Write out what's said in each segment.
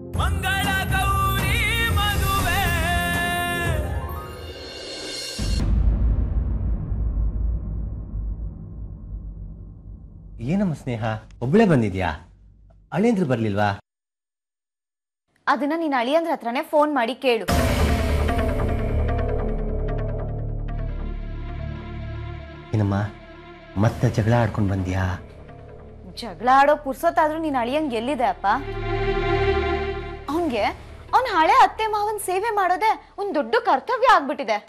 ಮಂಗಳ ಗೌರಿ ಮದುವೆ ಏನಮ್ಮ ಸ್ನೇಹ ಒಬ್ಬಳೇ ಬಂದಿದ್ಯಾ ಅಳಿಯಂದ್ರು ಬರ್ಲಿಲ್ವಾ ಅದನ್ನ ನೀನ್ ಅಳಿಯಂದ್ರ ಹತ್ರನೇ ಫೋನ್ ಮಾಡಿ ಕೇಳು ಏನಮ್ಮ ಮತ್ತೆ ಜಗಳ ಆಡ್ಕೊಂಡು ಬಂದ್ಯಾ ಜಗಳ ಆಡೋ ಪುರ್ಸೊತ್ತಾದ್ರೂ ನೀನ್ ಅಳಿಯಂಗ್ ಎಲ್ಲಿದೆ ಅಪ್ಪ ಅವನ್ಗೆ ಅವ್ನ್ ಹಳೆ ಅತ್ತೆ ಮಾವನ್ ಸೇವೆ ಮಾಡೋದೇ ಒಂದ್ ದೊಡ್ಡ ಕರ್ತವ್ಯ ಆಗ್ಬಿಟ್ಟಿದೆ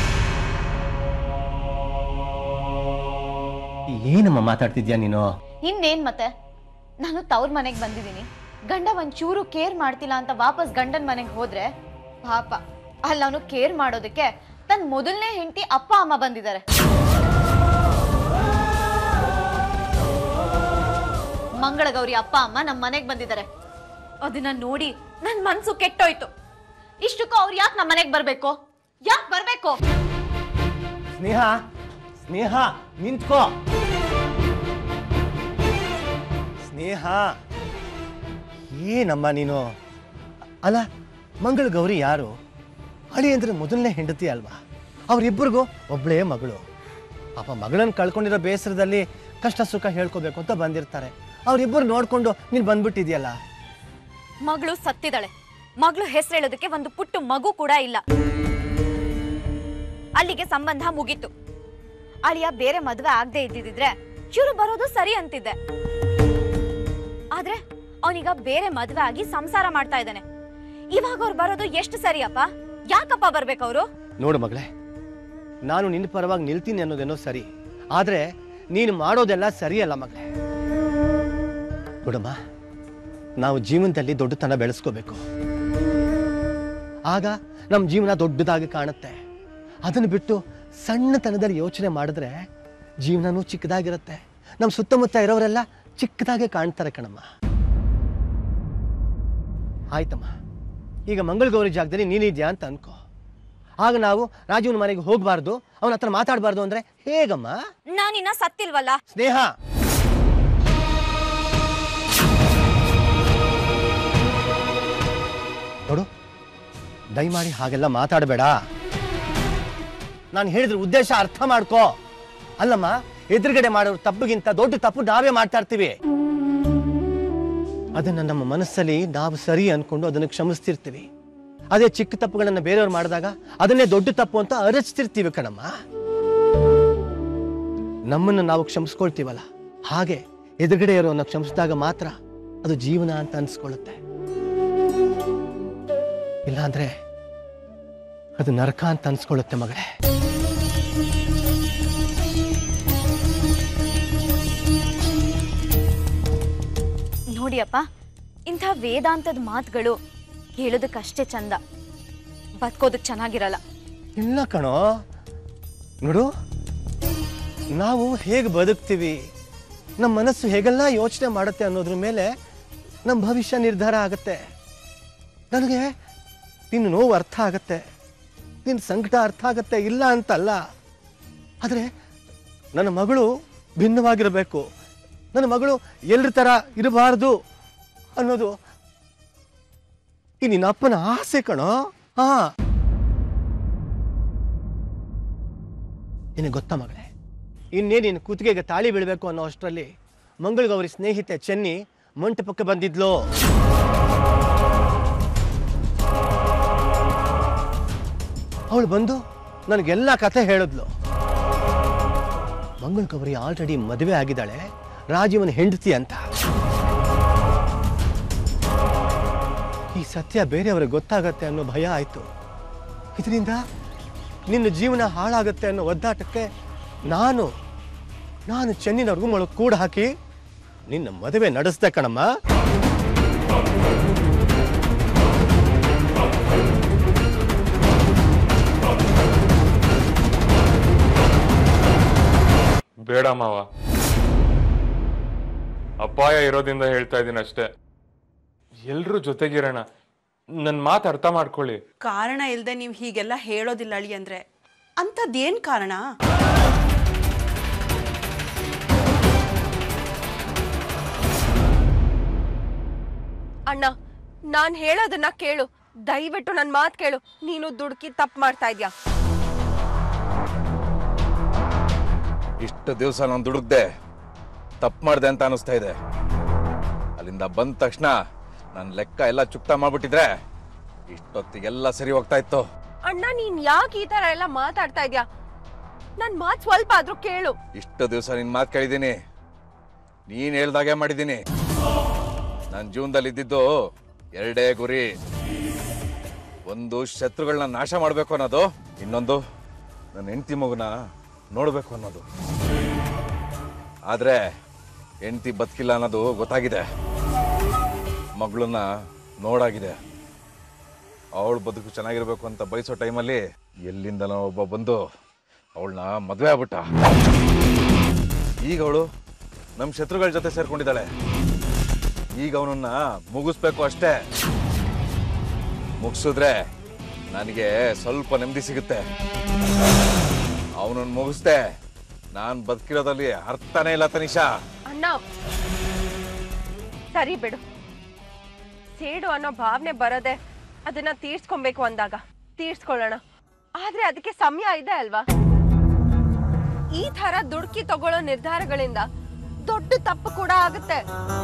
ಏನಮ್ಮ ಮಾತಾಡ್ತಿದ್ಯಾ ನೀನು ಇನ್ನೇನ್ ಮತ್ತೆ ನಾನು ತವ್ರ ಮನೆಗ್ ಬಂದಿದ್ದೀನಿ ಗಂಡ ಒಂಚೂರು ಕೇರ್ ಮಾಡ್ತಿಲ್ಲ ಅಂತ ವಾಪಸ್ ಗಂಡನ್ ಮನೆಗ್ ಹೋದ್ರೆ ಪಾಪ ಅಲ್ಲಿ ಅವನು ಕೇರ್ ಮಾಡೋದಕ್ಕೆ ತನ್ನ ಮೊದಲನೇ ಹೆಂಡತಿ ಅಪ್ಪ ಅಮ್ಮ ಬಂದಿದ್ದಾರೆ ಮಂಗಳಗೌರಿ ಅಪ್ಪ ಅಮ್ಮ ನಮ್ಮ ಮನೆಗ್ ಬಂದಿದ್ದಾರೆ ಅದನ್ನ ನೋಡಿ ನನ್ ಮನ್ಸು ಕೆಟ್ಟೋಯ್ತು ಇಷ್ಟಕ್ಕೂ ಅವ್ರು ಯಾಕೆ ನಮ್ಮ ಮನೆಗ್ ಬರ್ಬೇಕು ಯಾಕೆ ಬರ್ಬೇಕು ಸ್ನೇಹ ಸ್ನೇಹ ನಿಂತ್ಕೋ ಸ್ನೇಹ ಏನಮ್ಮ ನೀನು ಅಲ್ಲ ಮಂಗಳ ಗೌರಿ ಯಾರು ಅಳಿ ಅಂದ್ರೆ ಮೊದಲನೇ ಹೆಂಡತಿ ಅಲ್ವಾ ಅವರಿಬ್ಬರಿಗೂ ಒಬ್ಬಳೇ ಮಗಳು ಪಾಪ ಮಗಳನ್ನ ಕಳ್ಕೊಂಡಿರೋ ಬೇಸರದಲ್ಲಿ ಕಷ್ಟ ಸುಖ ಹೇಳ್ಕೋಬೇಕು ಅಂತ ಬಂದಿರ್ತಾರೆ ಅವರಿಬ್ಬರು ನೋಡ್ಕೊಂಡು ನೀನು ಬಂದ್ಬಿಟ್ಟಿದ್ಯಲ್ಲ ಮಗಳು ಸತ್ತಿದ್ದಾಳೆ ಮಗಳು ಹೆಸರು ಹೇಳೋದಕ್ಕೆ ಒಂದು ಪುಟ್ಟು ಮಗು ಕೂಡ ಇಲ್ಲ ಅಲ್ಲಿಗೆ ಸಂಬಂಧ ಮುಗೀತು ಅಳಿಯ ಬೇರೆ ಮದ್ವೆ ಆಗದೆ ಇದ್ದಿದ್ರೆ ಇವ್ರು ಬರೋದು ಸರಿ ಅಂತಿದ್ದೆ ಆದ್ರೆ ಅವನೀಗ ಬೇರೆ ಮದ್ವೆ ಆಗಿ ಸಂಸಾರ ಮಾಡ್ತಾ ಇದ್ದಾನೆ ಇವಾಗ ಅವ್ರು ಬರೋದು ಎಷ್ಟು ಸರಿಯಪ್ಪ ಯಾಕಪ್ಪ ಬರ್ಬೇಕವ್ರು ನೋಡು ಮಗಳೇ ನಾನು ನಿನ್ನ ಪರವಾಗಿ ನಿಲ್ತೀನಿ ಅನ್ನೋದೇನೋ ಸರಿ ಆದರೆ ನೀನು ಮಾಡೋದೆಲ್ಲ ಸರಿಯಲ್ಲ ಮಗಳೇ ನೋಡಮ್ಮ ನಾವು ಜೀವನದಲ್ಲಿ ದೊಡ್ಡತನ ಬೆಳೆಸ್ಕೋಬೇಕು ಆಗ ನಮ್ಮ ಜೀವನ ದೊಡ್ಡದಾಗಿ ಕಾಣುತ್ತೆ ಅದನ್ನು ಬಿಟ್ಟು ಸಣ್ಣತನದಲ್ಲಿ ಯೋಚನೆ ಮಾಡಿದ್ರೆ ಜೀವನನೂ ಚಿಕ್ಕದಾಗಿರುತ್ತೆ ನಮ್ಮ ಸುತ್ತಮುತ್ತ ಇರೋರೆಲ್ಲ ಚಿಕ್ಕದಾಗೆ ಕಾಣ್ತಾರೆ ಕಣಮ್ಮ ಆಯ್ತಮ್ಮ ಈಗ ಮಂಗಳಗೌರಿ ಜಾಗದಲ್ಲಿ ನೀನಿದ್ಯಾ ಅಂತ ಅನ್ಕೋ ಆಗ ನಾವು ರಾಜೀವ್ನ ಮನೆಗೆ ಹೋಗಬಾರ್ದು ಅವನ ಹತ್ರ ಮಾತಾಡಬಾರ್ದು ಅಂದ್ರೆ ಹೇಗಮ್ಮ ನಾನಿನ್ನ ಸತ್ತಿಲ್ವಲ್ಲ ಸ್ನೇಹ ನೋಡು ದಯಮಾಡಿ ಹಾಗೆಲ್ಲ ಮಾತಾಡಬೇಡ ನಾನು ಹೇಳಿದ್ರ ಉದ್ದೇಶ ಅರ್ಥ ಮಾಡ್ಕೋ ಅಲ್ಲಮ್ಮ ಎದುರುಗಡೆ ಮಾಡೋರು ತಪ್ಪಿಗಿಂತ ದೊಡ್ಡ ತಪ್ಪು ನಾವೇ ಮಾಡ್ತಾ ಇರ್ತೀವಿ ಅದನ್ನ ನಮ್ಮ ಮನಸ್ಸಲ್ಲಿ ನಾವು ಸರಿ ಅನ್ಕೊಂಡು ಅದನ್ನು ಕ್ಷಮಿಸ್ತಿರ್ತೀವಿ ಅದೇ ಚಿಕ್ಕ ತಪ್ಪುಗಳನ್ನ ಬೇರೆಯವ್ರು ಮಾಡಿದಾಗ ಅದನ್ನೇ ದೊಡ್ಡ ತಪ್ಪು ಅಂತ ಅರಚ್ತಿರ್ತೀವಿ ಕಣಮ್ಮ ನಮ್ಮನ್ನು ನಾವು ಕ್ಷಮಿಸ್ಕೊಳ್ತೀವಲ್ಲ ಹಾಗೆ ಎದುರುಗಡೆ ಇರೋನ್ನ ಕ್ಷಮಿಸಿದಾಗ ಮಾತ್ರ ಅದು ಜೀವನ ಅಂತ ಅನ್ಸ್ಕೊಳ್ಳುತ್ತೆ ಇಲ್ಲಾಂದ್ರೆ ಅದು ನರಕ ಅಂತ ಅನ್ಸ್ಕೊಳ್ಳುತ್ತೆ ಮಗಳೇ ನೋಡಿಯಪ್ಪ ಇಂಥ ವೇದಾಂತದ ಮಾತುಗಳು ಕೇಳೋದಕ್ಕಷ್ಟೇ ಚಂದ ಬದುಕೋದಕ್ ಚೆನ್ನಾಗಿರಲ್ಲ ಇಲ್ಲ ಕಣೋ ನೋಡು ನಾವು ಹೇಗೆ ಬದುಕ್ತೀವಿ ನಮ್ಮ ಮನಸ್ಸು ಹೇಗೆಲ್ಲ ಯೋಚನೆ ಮಾಡುತ್ತೆ ಅನ್ನೋದ್ರ ಮೇಲೆ ನಮ್ಮ ಭವಿಷ್ಯ ನಿರ್ಧಾರ ಆಗುತ್ತೆ ನನಗೆ ನಿನ್ನ ನೋವು ಅರ್ಥ ಆಗತ್ತೆ ನಿನ್ನ ಸಂಕಟ ಅರ್ಥ ಆಗತ್ತೆ ಇಲ್ಲ ಅಂತಲ್ಲ ಆದರೆ ನನ್ನ ಮಗಳು ಭಿನ್ನವಾಗಿರಬೇಕು ನನ್ನ ಮಗಳು ಎಲ್ಲರ ಥರ ಇರಬಾರ್ದು ಅನ್ನೋದು ಈ ನಿನ್ನ ಅಪ್ಪನ ಆಸೆ ಕಣೋ ಹಾ ನಿನಗೆ ಗೊತ್ತಾ ಮಗಳೇ ಇನ್ನೇ ನೀನು ಕುತ್ತಿಗೆಗೆ ತಾಳಿ ಬೀಳಬೇಕು ಅನ್ನೋ ಅಷ್ಟರಲ್ಲಿ ಮಂಗಳಗೌರಿ ಸ್ನೇಹಿತೆ ಚೆನ್ನಿ ಮಂಟಪಕ್ಕೆ ಬಂದಿದ್ಲು ಅವಳು ಬಂದು ನನಗೆಲ್ಲ ಕಥೆ ಹೇಳಿದ್ಲು ಮಂಗಳಗೌರಿ ಆಲ್ರೆಡಿ ಮದುವೆ ಆಗಿದ್ದಾಳೆ ರಾಜೀವನ ಹೆಂಡತಿ ಅಂತ ಈ ಸತ್ಯ ಬೇರೆಯವ್ರಿಗೆ ಗೊತ್ತಾಗತ್ತೆ ಅನ್ನೋ ಭಯ ಆಯ್ತು ಇದರಿಂದ ನಿನ್ನ ಜೀವನ ಹಾಳಾಗತ್ತೆ ಅನ್ನೋ ಒದ್ದಾಟಕ್ಕೆ ನಾನು ನಾನು ಚೆನ್ನಿನ ರೂಮ್ ಒಳಗೆ ಕೂಡ ಹಾಕಿ ನಿನ್ನ ಮದುವೆ ನಡೆಸ್ದೆ ಕಣಮ್ಮ ಬೇಡ ಮಾವ ಅಪಾಯ ಇರೋದ್ರಿಂದ ಹೇಳ್ತಾ ಇದ್ದೀನಿ ಅಷ್ಟೇ ಎಲ್ರೂ ಜೊತೆಗಿರೋಣ ನನ್ನ ಮಾತು ಅರ್ಥ ಮಾಡ್ಕೊಳ್ಳಿ ಕಾರಣ ಇಲ್ಲದೆ ನೀವು ಹೀಗೆಲ್ಲ ಹೇಳೋದಿಲ್ಲ ಅಳಿ ಅಂದ್ರೆ ಅಂಥದ್ದೇನು ಕಾರಣ ಅಣ್ಣ ನಾನ್ ಹೇಳೋದನ್ನ ಕೇಳು ದಯವಿಟ್ಟು ನನ್ ಮಾತ್ ಕೇಳು ನೀನು ದುಡ್ಕಿ ತಪ್ಪು ಮಾಡ್ತಾ ಇದ್ಯಾ ಇಷ್ಟು ದಿವಸ ನಾನು ದುಡುಕ್ದೆ ತಪ್ಪು ಮಾಡಿದೆ ಅಂತ ಅನಿಸ್ತಾ ಇದೆ ಅಲ್ಲಿಂದ ಬಂದ ತಕ್ಷಣ ನನ್ನ ಲೆಕ್ಕ ಎಲ್ಲ ಚುಕ್ತ ಮಾಡ್ಬಿಟ್ಟಿದ್ರೆ ಇಷ್ಟೊತ್ತಿಗೆಲ್ಲ ಸರಿ ಹೋಗ್ತಾ ಇತ್ತು ಅಣ್ಣ ನೀನ್ ಯಾಕೆ ಈ ತರ ಎಲ್ಲ ಮಾತಾಡ್ತಾ ಇದ್ಯಾ ನನ್ ಮಾತ್ ಸ್ವಲ್ಪ ಆದ್ರೂ ಕೇಳು ಇಷ್ಟು ದಿವಸ ನಿನ್ ಮಾತು ಕೇಳಿದ್ದೀನಿ ನೀನ್ ಹೇಳ್ದಾಗೆ ಮಾಡಿದ್ದೀನಿ ನನ್ನ ಜೀವನದಲ್ಲಿ ಇದ್ದಿದ್ದು ಎರಡೇ ಗುರಿ ಒಂದು ಶತ್ರುಗಳನ್ನ ನಾಶ ಮಾಡಬೇಕು ಅನ್ನೋದು ಇನ್ನೊಂದು ನನ್ನ ಹೆಂಡತಿ ಮಗುನ ನೋಡಬೇಕು ಅನ್ನೋದು ಆದ್ರೆ ಹೆಂಡತಿ ಬದುಕಿಲ್ಲ ಅನ್ನೋದು ಗೊತ್ತಾಗಿದೆ ಮಗಳನ್ನ ನೋಡಾಗಿದೆ ಅವಳು ಬದುಕು ಚೆನ್ನಾಗಿರ್ಬೇಕು ಅಂತ ಬಯಸೋ ಟೈಮಲ್ಲಿ ಎಲ್ಲಿಂದನೋ ಒಬ್ಬ ಬಂದು ಅವಳನ್ನ ಮದುವೆ ಆಗ್ಬಿಟ್ಟ ಈಗ ಅವಳು ನಮ್ಮ ಶತ್ರುಗಳ ಜೊತೆ ಸೇರ್ಕೊಂಡಿದ್ದಾಳೆ ಈಗ ಅವನನ್ನ ಮುಗಿಸ್ಬೇಕು ಅಷ್ಟೇ ಮುಗಿಸಿದ್ರೆ ನನಗೆ ಸ್ವಲ್ಪ ನೆಮ್ಮದಿ ಸಿಗುತ್ತೆ ಅವನನ್ನ ಮುಗಿಸ್ದೆ ನಾನು ಬದುಕಿರೋದಲ್ಲಿ ಅರ್ಥನೇ ಇಲ್ಲ ತನಿಷಾ ಅಣ್ಣ ಸರಿ ಬಿಡು ಸೇಡು ಅನ್ನೋ ಭಾವನೆ ಬರದೆ ಅದನ್ನ ತೀರ್ಸ್ಕೊಬೇಕು ಅಂದಾಗ ತೀರ್ಸ್ಕೊಳ್ಳೋಣ ಆದ್ರೆ ಅದಕ್ಕೆ ಸಮಯ ಇದೆ ಅಲ್ವಾ ಈ ತರ ದುಡ್ಕಿ ತಗೊಳ್ಳೋ ನಿರ್ಧಾರಗಳಿಂದ ದೊಡ್ಡ ತಪ್ಪು ಕೂಡ ಆಗುತ್ತೆ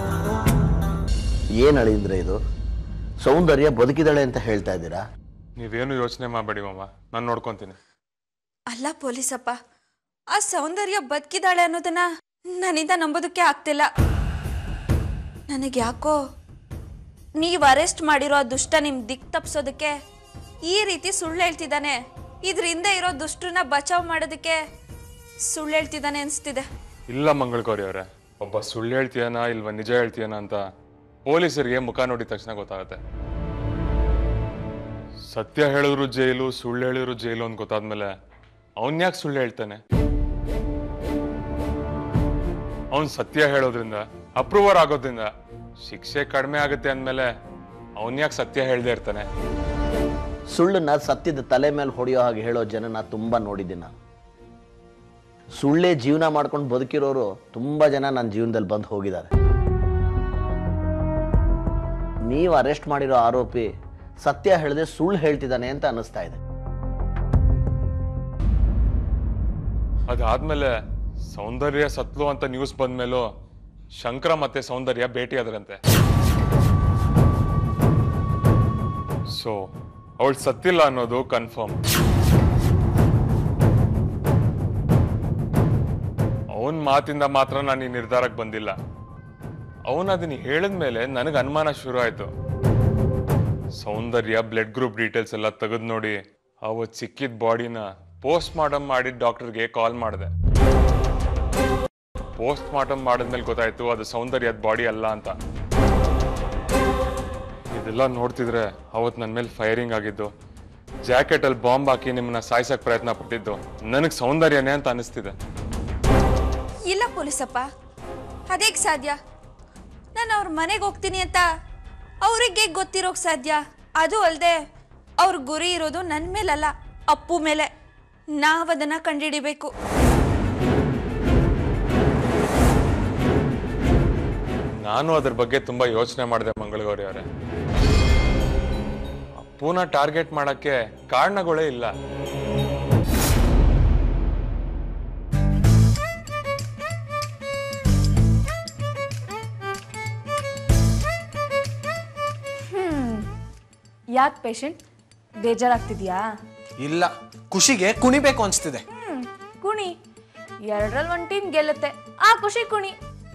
ಏನು ಅಳಿಂದ್ರೆ ಇದು ಸೌಂದರ್ಯ ಬದುಕಿದಾಳೆ ಅಂತ ಹೇಳ್ತಾ ಇದ್ದೀರಾ ನೀವೇನು ಯೋಚನೆ ಮಾಡಬೇಡಿ ಮಾಮ ನಾನು ನೋಡ್ಕೊತೀನಿ ಅಲ್ಲ ಪೊಲೀಸಪ್ಪ ಆ ಸೌಂದರ್ಯ ಬದುಕಿದಾಳೆ ಅನ್ನೋದನ್ನ ನನ್ನಿಂದ ನಂಬೋದಕ್ಕೆ ಆಗ್ತಿಲ್ಲ ನನಗೆ ಯಾಕೋ ನೀವು ಅರೆಸ್ಟ್ ಮಾಡಿರೋ ಆ ದುಷ್ಟ ನಿಮ್ ದಿಕ್ ತಪ್ಸೋದಕ್ಕೆ ಈ ರೀತಿ ಸುಳ್ಳು ಹೇಳ್ತಿದ್ದಾನೆ ಇದ್ರ ಹಿಂದೆ ಇರೋ ದುಷ್ಟರನ್ನ ಬಚಾವ್ ಮಾಡೋದಕ್ಕೆ ಸುಳ್ಳು ಹೇಳ್ತಿದ್ದಾನೆ ಅನ್ಸ್ತಿದೆ ಇಲ್ಲ ಮಂಗಳಗೌರಿ ಅವರೇ ಒಬ್ಬ ಸುಳ್ಳು ಹೇಳ್ತೀಯನ ಇಲ್ವಾ ನಿಜ ಹೇಳ್ತೀಯನ ಅಂತ ಪೊಲೀಸರಿಗೆ ಮುಖ ನೋಡಿದ ತಕ್ಷಣ ಗೊತ್ತಾಗುತ್ತೆ ಸತ್ಯ ಹೇಳಿದ್ರು ಜೈಲು ಸುಳ್ಳು ಹೇಳಿದ್ರು ಜೈಲು ಅಂತ ಗೊತ್ತಾದ್ಮೇಲೆ ಅವನ್ ಯಾಕೆ ಸುಳ್ಳು ಹೇಳ್ತಾನೆ ಅವನ್ ಸತ್ಯ ಹೇಳೋದ್ರಿಂದ ಅಪ್ರೂವರ್ ಆಗೋದ್ರಿಂದ ಶಿಕ್ಷೆ ಕಡಿಮೆ ಆಗುತ್ತೆ ಅಂದ್ಮೇಲೆ ಅವನ್ ಯಾಕೆ ಸತ್ಯ ಹೇಳ್ದೆ ಇರ್ತಾನೆ ಸುಳ್ಳನ್ನ ಸತ್ಯದ ತಲೆ ಮೇಲೆ ಹೊಡೆಯೋ ಹಾಗೆ ಹೇಳೋ ಜನನ ತುಂಬ ನೋಡಿದ್ದೀನಿ ನಾನು ಸುಳ್ಳೇ ಜೀವನ ಮಾಡ್ಕೊಂಡು ಬದುಕಿರೋರು ತುಂಬ ಜನ ನನ್ನ ಜೀವನದಲ್ಲಿ ಬಂದು ಹೋಗಿದ್ದಾರೆ ನೀವು ಅರೆಸ್ಟ್ ಮಾಡಿರೋ ಆರೋಪಿ ಸತ್ಯ ಹೇಳದೆ ಸುಳ್ಳು ಹೇಳ್ತಿದ್ದಾನೆ ಅಂತ ಅನ್ನಿಸ್ತಾ ಇದೆ ಅದಾದ್ಮೇಲೆ ಸೌಂದರ್ಯ ಸತ್ಲು ಅಂತ ನ್ಯೂಸ್ ಬಂದ್ಮೇಲೂ ಶಂಕರ ಮತ್ತೆ ಸೌಂದರ್ಯ ಭೇಟಿಯಾದ್ರಂತೆ ಸೊ ಅವಳು ಸತ್ತಿಲ್ಲ ಅನ್ನೋದು ಕನ್ಫರ್ಮ್ ಅವನ್ ಮಾತಿಂದ ಮಾತ್ರ ನಾನು ಈ ನಿರ್ಧಾರಕ್ಕೆ ಬಂದಿಲ್ಲ ಅವನ್ ಅದನ್ನ ಹೇಳಿದ್ಮೇಲೆ ನನಗೆ ಅನುಮಾನ ಶುರು ಆಯ್ತು ಸೌಂದರ್ಯ ಬ್ಲಡ್ ಗ್ರೂಪ್ ಡೀಟೇಲ್ಸ್ ಎಲ್ಲ ತೆಗೆದು ನೋಡಿ ಅವತ್ತು ಸಿಕ್ಕಿದ ಬಾಡಿನ ಪೋಸ್ಟ್ ಮಾರ್ಟಮ್ ಮಾಡಿ ಡಾಕ್ಟರ್ಗೆ ಕಾಲ್ ಮಾಡಿದೆ ಪೋಸ್ಟ್ ಮಾರ್ಟಮ್ ಮಾಡಿದ್ಮೇಲೆ ಗೊತ್ತಾಯ್ತು ಅದು ಸೌಂದರ್ಯದ ಬಾಡಿ ಅಲ್ಲ ಅಂತ ಇದೆಲ್ಲ ನೋಡ್ತಿದ್ರೆ ಅವತ್ತು ನನ್ನ ಮೇಲೆ ಫೈರಿಂಗ್ ಆಗಿದ್ದು ಜಾಕೆಟಲ್ಲಿ ಬಾಂಬ್ ಹಾಕಿ ನಿಮ್ಮನ್ನ ಸಾಯ್ಸಕ್ ಪ್ರಯತ್ನ ಪಟ್ಟಿದ್ದು ನನಗೆ ಸೌಂದರ್ಯನೇ ಅಂತ ಅನಿಸ್ತಿದೆ ಇಲ್ಲ ಪೊಲೀಸಪ್ಪ ಅದೇಗ್ ಸಾಧ್ಯ ನಾನು ಅವ್ರ ಮನೆಗೆ ಹೋಗ್ತೀನಿ ಅಂತ ಅವ್ರಿಗೆ ಗೊತ್ತಿರೋಕ್ ಸಾಧ್ಯ ಅದು ಅಲ್ಲದೆ ಅವ್ರ ಗುರಿ ಇರೋದು ನನ್ನ ಮೇಲಲ್ಲ ಅಪ್ಪು ಮೇಲೆ ನಾವದನ್ನ ಕಂಡುಹಿಡಿಬೇಕು ನಾನು ಅದ್ರ ಬಗ್ಗೆ ತುಂಬಾ ಯೋಚನೆ ಮಾಡಿದೆ ಮಂಗಳಗೌರಿ ಅವರೇ ಅಪ್ಪುನ ಟಾರ್ಗೆಟ್ ಮಾಡಕ್ಕೆ ಕಾರಣಗಳೇ ಇಲ್ಲ ಯಾಕೆ ಪೇಷಂಟ್ ಬೇಜಾರಾಗ್ತಿದ್ಯಾ ಇಲ್ಲ ಖುಷಿಗೆ ಕುಣಿಬೇಕು ಅನ್ಸ್ತಿದೆ ಹ್ಮ್ ಕುಣಿ ಎರಡರಲ್ಲಿ ಒಂದು ಟೀಮ್ ಗೆಲ್ಲುತ್ತೆ ಆ ಖುಷಿ ಕುಣಿ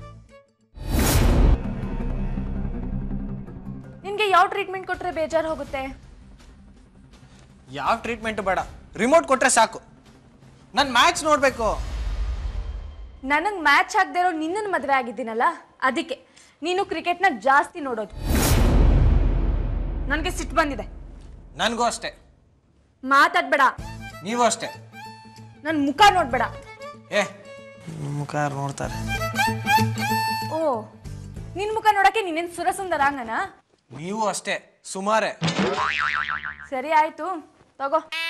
ನಿನ್ಗೆ ಯಾವ ಟ್ರೀಟ್ಮೆಂಟ್ ಕೊಟ್ರೆ ಬೇಜಾರು ಹೋಗುತ್ತೆ ಯಾವ ಟ್ರೀಟ್ಮೆಂಟ್ ಬೇಡ ರಿಮೋಟ್ ಕೊಟ್ರೆ ಸಾಕು ನಾನು ಮ್ಯಾಚ್ ನೋಡಬೇಕು ನನಗೆ ಮ್ಯಾಚ್ ಆಗದೆ ಇರೋ ನಿನ್ನನ್ನು ಮದುವೆ ಆಗಿದ್ದೀನಲ್ಲ ಅದಕ್ಕೆ ನೀನು ಕ್ರಿಕೆಟ್ನ ಜಾಸ್ತಿ ನೋಡೋದು ನನಗೆ ಸಿಟ್ಟು ಬಂದಿದೆ ನನಗೂ ಅಷ್ಟೇ ಮಾತಾಡ್ಬೇಡ ನೀವು ಅಷ್ಟೇ ನನ್ನ ಮುಖ ನೋಡ್ಬೇಡ ಏ ಮುಖ ನೋಡ್ತಾರೆ ಓ ನಿನ್ ಮುಖ ನೋಡಕ್ಕೆ ನೀನೇನ್ ಸುರಸುಂದರಾಂಗನಾ ನೀವು ಅಷ್ಟೇ ಸುಮಾರೇ ಸರಿ ಆಯ್ತು ತಗೋ